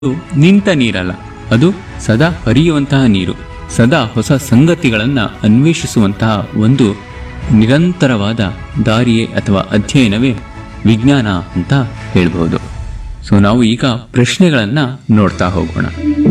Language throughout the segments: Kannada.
ಅದು ನಿಂತ ನೀರಲ್ಲ ಅದು ಸದಾ ಹರಿಯುವಂತಹ ನೀರು ಸದಾ ಹೊಸ ಸಂಗತಿಗಳನ್ನು ಅನ್ವೇಷಿಸುವಂತಹ ಒಂದು ನಿರಂತರವಾದ ದಾರಿಯೇ ಅಥವಾ ಅಧ್ಯಯನವೇ ವಿಜ್ಞಾನ ಅಂತ ಹೇಳ್ಬಹುದು ಸೊ ನಾವು ಈಗ ಪ್ರಶ್ನೆಗಳನ್ನ ನೋಡ್ತಾ ಹೋಗೋಣ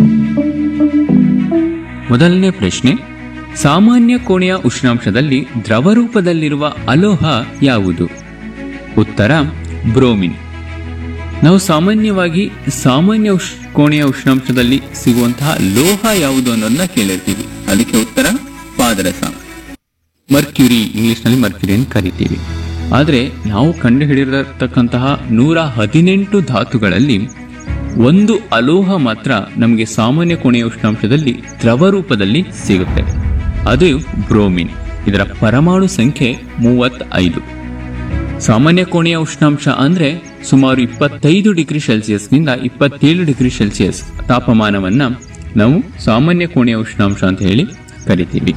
ಮೊದಲನೇ ಪ್ರಶ್ನೆ ಸಾಮಾನ್ಯ ಕೋಣೆಯ ಉಷ್ಣಾಂಶದಲ್ಲಿ ದ್ರವ ರೂಪದಲ್ಲಿರುವ ಅಲೋಹ ಯಾವುದು ಉತ್ತರ ಬ್ರೋಮಿನ್ ನಾವು ಸಾಮಾನ್ಯವಾಗಿ ಸಾಮಾನ್ಯ ಉಷ್ ಕೋಣೆಯ ಉಷ್ಣಾಂಶದಲ್ಲಿ ಸಿಗುವಂತಹ ಲೋಹ ಯಾವುದು ಅನ್ನೋದನ್ನ ಕೇಳಿರ್ತೀವಿ ಅದಕ್ಕೆ ಉತ್ತರ ಪಾದರಸ ಮರ್ಕ್ಯುರಿ ಇಂಗ್ಲಿಷ್ನಲ್ಲಿ ಮರ್ಕ್ಯುರಿ ಅಂತ ಕರಿತೀವಿ ಆದರೆ ನಾವು ಕಂಡುಹಿಡಿದಿರತಕ್ಕಂತಹ ನೂರ ಹದಿನೆಂಟು ಧಾತುಗಳಲ್ಲಿ ಒಂದು ಅಲೋಹ ಮಾತ್ರ ನಮಗೆ ಸಾಮಾನ್ಯ ಕೋಣೆಯ ಉಷ್ಣಾಂಶದಲ್ಲಿ ದ್ರವ ರೂಪದಲ್ಲಿ ಸಿಗುತ್ತೆ ಅದು ಬ್ರೋಮಿನ್ ಇದರ ಪರಮಾಣು ಸಂಖ್ಯೆ ಮೂವತ್ತೈದು ಸಾಮಾನ್ಯ ಕೋಣೆಯ ಉಷ್ಣಾಂಶ ಅಂದ್ರೆ ಸುಮಾರು ಇಪ್ಪತ್ತೈದು ಡಿಗ್ರಿ ಸೆಲ್ಸಿಯಸ್ನಿಂದ ಇಪ್ಪತ್ತೇಳು ಡಿಗ್ರಿ ಸೆಲ್ಸಿಯಸ್ ತಾಪಮಾನವನ್ನ ನಾವು ಸಾಮಾನ್ಯ ಕೋಣೆಯ ಉಷ್ಣಾಂಶ ಅಂತ ಹೇಳಿ ಕರಿತೀವಿ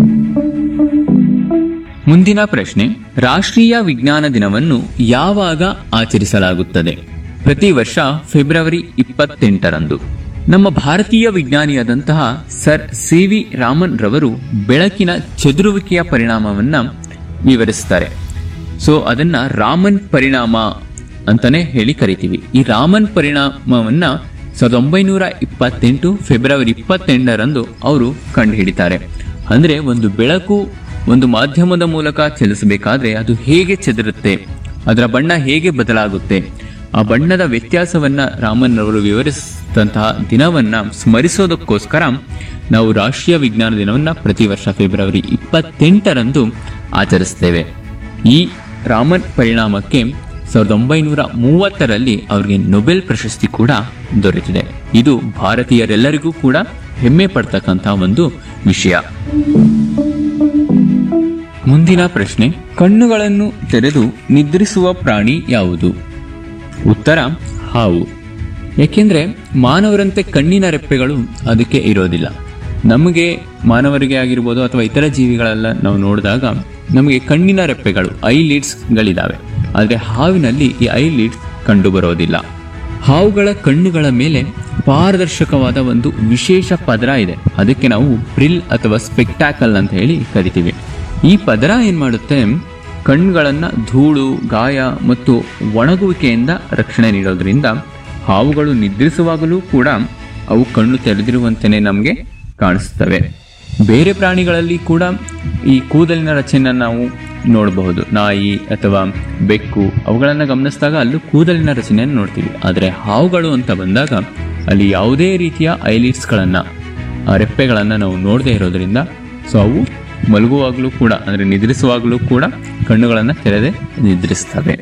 ಮುಂದಿನ ಪ್ರಶ್ನೆ ರಾಷ್ಟ್ರೀಯ ವಿಜ್ಞಾನ ದಿನವನ್ನು ಯಾವಾಗ ಆಚರಿಸಲಾಗುತ್ತದೆ ಪ್ರತಿ ವರ್ಷ ಫೆಬ್ರವರಿ ಇಪ್ಪತ್ತೆಂಟರಂದು ನಮ್ಮ ಭಾರತೀಯ ವಿಜ್ಞಾನಿಯಾದಂತಹ ಸರ್ ಸಿ ವಿ ರಾಮನ್ ರವರು ಬೆಳಕಿನ ಚದುರುವಿಕೆಯ ಪರಿಣಾಮವನ್ನ ವಿವರಿಸ್ತಾರೆ ಸೊ ಅದನ್ನ ರಾಮನ್ ಪರಿಣಾಮ ಅಂತಾನೆ ಹೇಳಿ ಕರಿತೀವಿ ಈ ರಾಮನ್ ಪರಿಣಾಮವನ್ನ ಸಾವಿರದ ಒಂಬೈನೂರ ಇಪ್ಪತ್ತೆಂಟು ಫೆಬ್ರವರಿ ಇಪ್ಪತ್ತೆಂಟರಂದು ಅವರು ಕಂಡುಹಿಡಿತಾರೆ ಅಂದ್ರೆ ಒಂದು ಬೆಳಕು ಒಂದು ಮಾಧ್ಯಮದ ಮೂಲಕ ಚಲಿಸಬೇಕಾದ್ರೆ ಅದು ಹೇಗೆ ಚದುರುತ್ತೆ ಅದರ ಬಣ್ಣ ಹೇಗೆ ಬದಲಾಗುತ್ತೆ ಆ ಬಣ್ಣದ ವ್ಯತ್ಯಾಸವನ್ನ ರಾಮನ್ ಅವರು ವಿವರಿಸಿದಂತಹ ದಿನವನ್ನ ಸ್ಮರಿಸೋದಕ್ಕೋಸ್ಕರ ನಾವು ರಾಷ್ಟ್ರೀಯ ವಿಜ್ಞಾನ ದಿನವನ್ನ ಪ್ರತಿ ವರ್ಷ ಫೆಬ್ರವರಿ ಇಪ್ಪತ್ತೆಂಟರಂದು ಆಚರಿಸ್ತೇವೆ ಈ ರಾಮನ್ ಪರಿಣಾಮಕ್ಕೆ ಸಾವಿರದ ಒಂಬೈನೂರ ಮೂವತ್ತರಲ್ಲಿ ಅವರಿಗೆ ನೊಬೆಲ್ ಪ್ರಶಸ್ತಿ ಕೂಡ ದೊರೆತಿದೆ ಇದು ಭಾರತೀಯರೆಲ್ಲರಿಗೂ ಕೂಡ ಹೆಮ್ಮೆ ಪಡ್ತಕ್ಕಂತಹ ಒಂದು ವಿಷಯ ಮುಂದಿನ ಪ್ರಶ್ನೆ ಕಣ್ಣುಗಳನ್ನು ತೆರೆದು ನಿದ್ರಿಸುವ ಪ್ರಾಣಿ ಯಾವುದು ಉತ್ತರ ಹಾವು ಯಾಕೆಂದ್ರೆ ಮಾನವರಂತೆ ಕಣ್ಣಿನ ರೆಪ್ಪೆಗಳು ಅದಕ್ಕೆ ಇರೋದಿಲ್ಲ ನಮಗೆ ಮಾನವರಿಗೆ ಆಗಿರ್ಬೋದು ಅಥವಾ ಇತರ ಜೀವಿಗಳೆಲ್ಲ ನಾವು ನೋಡಿದಾಗ ನಮಗೆ ಕಣ್ಣಿನ ರೆಪ್ಪೆಗಳು ಐ ಗಳಿದಾವೆ ಆದರೆ ಹಾವಿನಲ್ಲಿ ಈ ಐ ಲೀಡ್ಸ್ ಕಂಡು ಬರೋದಿಲ್ಲ ಹಾವುಗಳ ಕಣ್ಣುಗಳ ಮೇಲೆ ಪಾರದರ್ಶಕವಾದ ಒಂದು ವಿಶೇಷ ಪದರ ಇದೆ ಅದಕ್ಕೆ ನಾವು ಪ್ರಿಲ್ ಅಥವಾ ಸ್ಪೆಕ್ಟಾಕಲ್ ಅಂತ ಹೇಳಿ ಕರಿತೀವಿ ಈ ಪದರ ಏನ್ ಮಾಡುತ್ತೆ ಕಣ್ಣುಗಳನ್ನ ಧೂಳು ಗಾಯ ಮತ್ತು ಒಣಗುವಿಕೆಯಿಂದ ರಕ್ಷಣೆ ನೀಡೋದ್ರಿಂದ ಹಾವುಗಳು ನಿದ್ರಿಸುವಾಗಲೂ ಕೂಡ ಅವು ಕಣ್ಣು ತೆರೆದಿರುವಂತೆಯೇ ನಮಗೆ ಕಾಣಿಸ್ತವೆ ಬೇರೆ ಪ್ರಾಣಿಗಳಲ್ಲಿ ಕೂಡ ಈ ಕೂದಲಿನ ರಚನೆಯನ್ನು ನಾವು ನೋಡಬಹುದು ನಾಯಿ ಅಥವಾ ಬೆಕ್ಕು ಅವುಗಳನ್ನು ಗಮನಿಸಿದಾಗ ಅಲ್ಲೂ ಕೂದಲಿನ ರಚನೆಯನ್ನು ನೋಡ್ತೀವಿ ಆದರೆ ಹಾವುಗಳು ಅಂತ ಬಂದಾಗ ಅಲ್ಲಿ ಯಾವುದೇ ರೀತಿಯ ಐಲಿಟ್ಸ್ಗಳನ್ನು ರೆಪ್ಪೆಗಳನ್ನು ನಾವು ನೋಡದೇ ಇರೋದ್ರಿಂದ ಸೊ ಅವು ಮಲಗುವಾಗಲೂ ಕೂಡ ಅಂದರೆ ನಿದ್ರಿಸುವಾಗಲೂ ಕೂಡ ಕಣ್ಣುಗಳನ್ನು ತೆರೆದೇ ನಿದ್ರಿಸ್ತವೆ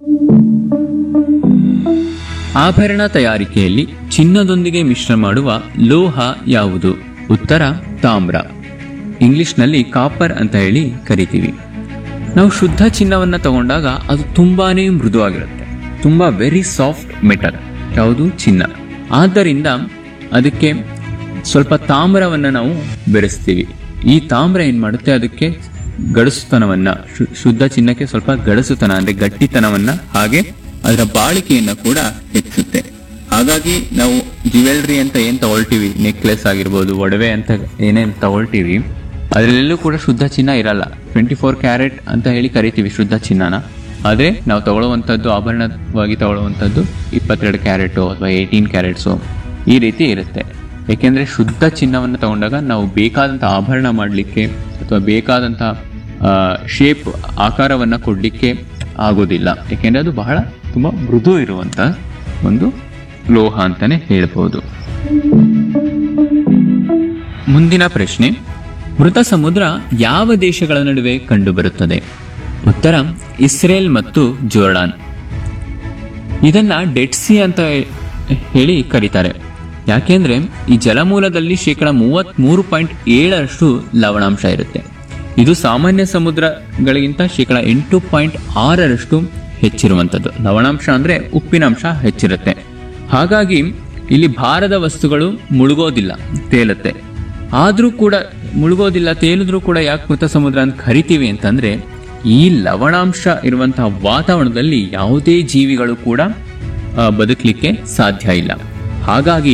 ಆಭರಣ ತಯಾರಿಕೆಯಲ್ಲಿ ಚಿನ್ನದೊಂದಿಗೆ ಮಿಶ್ರ ಮಾಡುವ ಲೋಹ ಯಾವುದು ಉತ್ತರ ತಾಮ್ರ ಇಂಗ್ಲಿಷ್ನಲ್ಲಿ ಕಾಪರ್ ಅಂತ ಹೇಳಿ ಕರಿತೀವಿ ನಾವು ಶುದ್ಧ ಚಿನ್ನವನ್ನು ತಗೊಂಡಾಗ ಅದು ತುಂಬಾನೇ ಮೃದುವಾಗಿರುತ್ತೆ ತುಂಬಾ ವೆರಿ ಸಾಫ್ಟ್ ಮೆಟಲ್ ಯಾವುದು ಚಿನ್ನ ಆದ್ದರಿಂದ ಅದಕ್ಕೆ ಸ್ವಲ್ಪ ತಾಮ್ರವನ್ನು ನಾವು ಬೆರೆಸ್ತೀವಿ ಈ ತಾಮ್ರ ಏನು ಮಾಡುತ್ತೆ ಅದಕ್ಕೆ ಗಡಸುತನವನ್ನ ಶು- ಶುದ್ಧ ಚಿನ್ನಕ್ಕೆ ಸ್ವಲ್ಪ ಗಡಸುತನ ಅಂದ್ರೆ ಗಟ್ಟಿತನವನ್ನ ಹಾಗೆ ಅದರ ಬಾಳಿಕೆಯನ್ನ ಕೂಡ ಹೆಚ್ಚಿಸುತ್ತೆ ಹಾಗಾಗಿ ನಾವು ಜ್ಯುವೆಲ್ರಿ ಅಂತ ಏನ್ ತಗೊಳ್ತೀವಿ ನೆಕ್ಲೆಸ್ ಆಗಿರ್ಬೋದು ಒಡವೆ ಅಂತ ಏನೇನ್ ತಗೊಳ್ತೀವಿ ಅದರಲ್ಲೆಲ್ಲೂ ಕೂಡ ಶುದ್ಧ ಚಿನ್ನ ಇರಲ್ಲ ಟ್ವೆಂಟಿ ಫೋರ್ ಕ್ಯಾರೆಟ್ ಅಂತ ಹೇಳಿ ಕರಿತೀವಿ ಶುದ್ಧ ಚಿನ್ನನ ಆದರೆ ನಾವು ತಗೊಳ್ಳುವಂಥದ್ದು ಆಭರಣವಾಗಿ ತಗೊಳ್ಳುವಂಥದ್ದು ಇಪ್ಪತ್ತೆರಡು ಕ್ಯಾರೆಟು ಅಥವಾ ಏಯ್ಟೀನ್ ಕ್ಯಾರೆಟ್ಸು ಈ ರೀತಿ ಇರುತ್ತೆ ಏಕೆಂದರೆ ಶುದ್ಧ ಚಿನ್ನವನ್ನು ತಗೊಂಡಾಗ ನಾವು ಬೇಕಾದಂಥ ಆಭರಣ ಮಾಡಲಿಕ್ಕೆ ಅಥವಾ ಬೇಕಾದಂಥ ಶೇಪ್ ಆಕಾರವನ್ನು ಕೊಡಲಿಕ್ಕೆ ಆಗೋದಿಲ್ಲ ಏಕೆಂದರೆ ಅದು ಬಹಳ ತುಂಬ ಮೃದು ಇರುವಂಥ ಒಂದು ಲೋಹ ಅಂತಲೇ ಹೇಳ್ಬೋದು ಮುಂದಿನ ಪ್ರಶ್ನೆ ಮೃತ ಸಮುದ್ರ ಯಾವ ದೇಶಗಳ ನಡುವೆ ಕಂಡುಬರುತ್ತದೆ ಉತ್ತರ ಇಸ್ರೇಲ್ ಮತ್ತು ಜೋರ್ಡಾನ್ ಇದನ್ನ ಡೆಡ್ ಸಿ ಅಂತ ಹೇಳಿ ಕರೀತಾರೆ ಯಾಕೆಂದ್ರೆ ಈ ಜಲಮೂಲದಲ್ಲಿ ಶೇಕಡ ಮೂವತ್ತ್ ಮೂರು ಪಾಯಿಂಟ್ ಏಳರಷ್ಟು ಲವಣಾಂಶ ಇರುತ್ತೆ ಇದು ಸಾಮಾನ್ಯ ಸಮುದ್ರಗಳಿಗಿಂತ ಶೇಕಡ ಎಂಟು ಪಾಯಿಂಟ್ ಆರರಷ್ಟು ಹೆಚ್ಚಿರುವಂಥದ್ದು ಲವಣಾಂಶ ಅಂದ್ರೆ ಉಪ್ಪಿನಾಂಶ ಹೆಚ್ಚಿರುತ್ತೆ ಹಾಗಾಗಿ ಇಲ್ಲಿ ಭಾರದ ವಸ್ತುಗಳು ಮುಳುಗೋದಿಲ್ಲ ತೇಲುತ್ತೆ ಆದ್ರೂ ಕೂಡ ಮುಳುಗೋದಿಲ್ಲ ತೇಲಿದ್ರೂ ಕೂಡ ಯಾಕೆ ಮೃತ ಸಮುದ್ರ ಅಂತ ಕರಿತೀವಿ ಅಂತಂದ್ರೆ ಈ ಲವಣಾಂಶ ಇರುವಂತಹ ವಾತಾವರಣದಲ್ಲಿ ಯಾವುದೇ ಜೀವಿಗಳು ಕೂಡ ಆ, ಬದುಕಲಿಕ್ಕೆ ಸಾಧ್ಯ ಇಲ್ಲ ಹಾಗಾಗಿ